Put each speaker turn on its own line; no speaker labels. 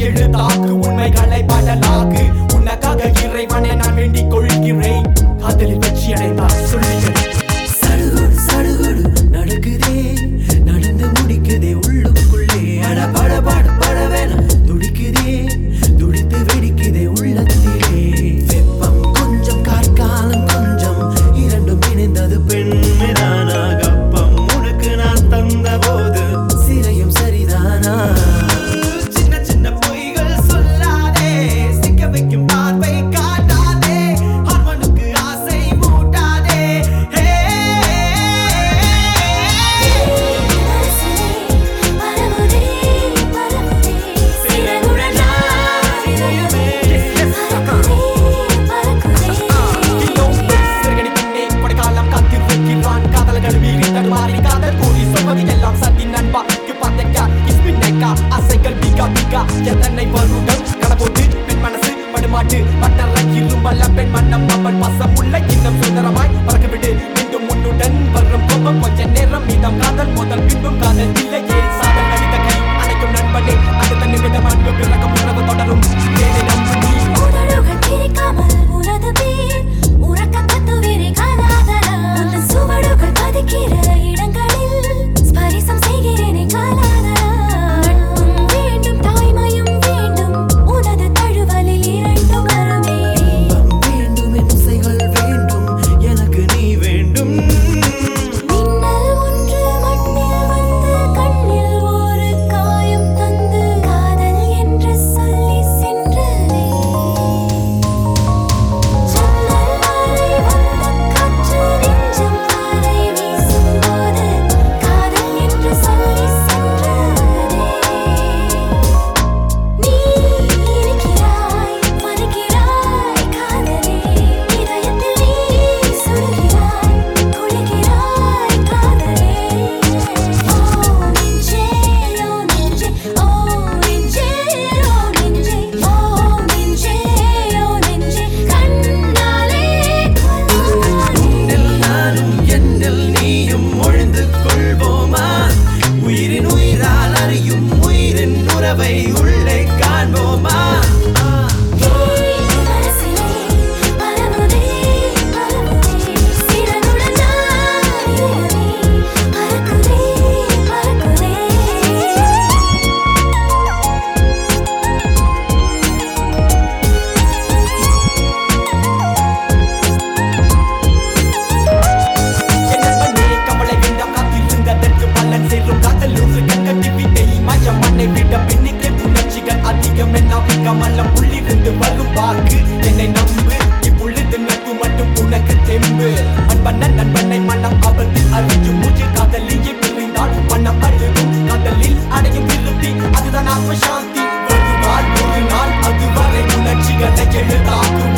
எழுதாக்கு உண்மைகளை படலாக்கு உனக்காக இறைவனை நான் வேண்டிக் கொள்கிறேன் காதலில் வெற்றி அடைந்தால் சொல்லுகிறேன்
சடுகுடு சடுகுடு நடக்குதே நடந்து முடிக்குதே உள்ளுக்குள்ளே அட பட பட பட வேணாம் துடிக்குதே துடித்து வெடிக்குதே உள்ளத்திலே வெப்பம் கொஞ்சம் கார்காலம் கொஞ்சம் இரண்டும் இணைந்தது பெண்மைதானா கப்பம் உனக்கு நான் தந்த போது சிறையும் சரிதானா சின்ன சின்ன பொய்கள் சொல்லாதே சிக்க வைக்கும் பார்வை காட்டாதே அவனுக்கு ஆசை மூட்டாதே ஹே
பரவுதே பரவுதே சிறகுடன் நான் இதயமே பறக்குதே பறக்குதே
சிறுகடி பெண்ணே கொடைக்காலம் காத்திருக்கிறான் காதல்கள் மீறி தடுமாறி காதல் கூறி சொல்வது எல்லாம் சதி நண்பாக்கு பார்த்தக்கா இஸ்மின்னேக்கா ஆசைகள் பிகா பிகா எத்தனை வருடம் கடப்போட்டு பெண் மனசு படுமாட்டு பட்டற இரும்பல்ல பெண் மன்னம் அவன் வசம் உள்ள இன்னும் சுந்தரமாய் பறக்கவிடு மீண்டும் உன்னுடன் வரும் கோபம் கொஞ்ச நேரம் மீதம் காதல் முதல் பின்பும் காதல் இல்லையே சாதல் கடித கை அணைக்கும் நண்பனே அடுத்த நிமிடம் அன்பு பிறகும் உறவு தொடரும் ஏனே நம்பு நீ
உதடுகள் பிரிக்காமல் உனது பேர் உறக்க கத்துவிரை காலாதலா உன் சுவடுகள் பதிக்கிற இடங்களில் ஸ்பரிசம் செய்கிறேனே காலாதலா நட்பும் வேண்டும் தாய்மையும் வேண்டும் உனது தழுவலில் இரண்டும் வருமே
இன்பம் வேண்டும் இசைகள் வேண்டும் எனக்கு நீ வேண்டும்
மின்னல் ஒன்று மண்ணில் வந்து கண்ணில் ஒரு காயம் தந்து காதல் என்று சொல்லி சென்றதே ஜன்னல் வரை வந்த காற்று நெஞ்சம் வரை வீசும்போது காதல் என்று சொல்லி சென்றதே நீ இருக்கிறாய் மறுக்கிறாய் காதலே இதயத்தில் நீ சுடுகிறாய் குளிக்கிறாய் காதலே ஓ நெஞ்சே ஓ நெஞ்சே ஓ நெஞ்சே ஓ நெஞ்சே ஓ நெஞ்சே ஓ நெஞ்சே கண்ணாலே கொல்லாதே
உன்னில் நானும் என்னில் நீயும் ஒழிந்து கொள்வோமா உயிரின் உயிரால் அறியும் உயிரின் உறவை உள்ளே காண்போமா
மனசிலே பரவுதே பரவுதே சிறகுடன் நான் இதயமே பறக்குதே பறக்குதே
என்னவனே கவலை வேண்டாம் காத்திருந்ததற்கு பலன் சேரும் காதல் ஒரு கண்கட்டி விட்டை மயம் மண்ணை விட பெண்ணுக்கு உணர்ச்சிகள் அதிகம் என்ன கமலம் உள்ளிருந்து வரும் வாக்கு என்னை நம்பு இப்பொழுது நட்பு மட்டும் உனக்கு தெம்பு அன்பன நண்பனை மனம் அவர்கள் அறியும் மூச்சு காதலியை பிரிந்தால் மனம் அழுகும் காதலில் அடையும் திருப்தி அதுதான் ஆத்ம சாந்தி ஒரு நாள் ஒரு நாள் அதுவரை உணர்ச்சிகளை எழுதாக்கும்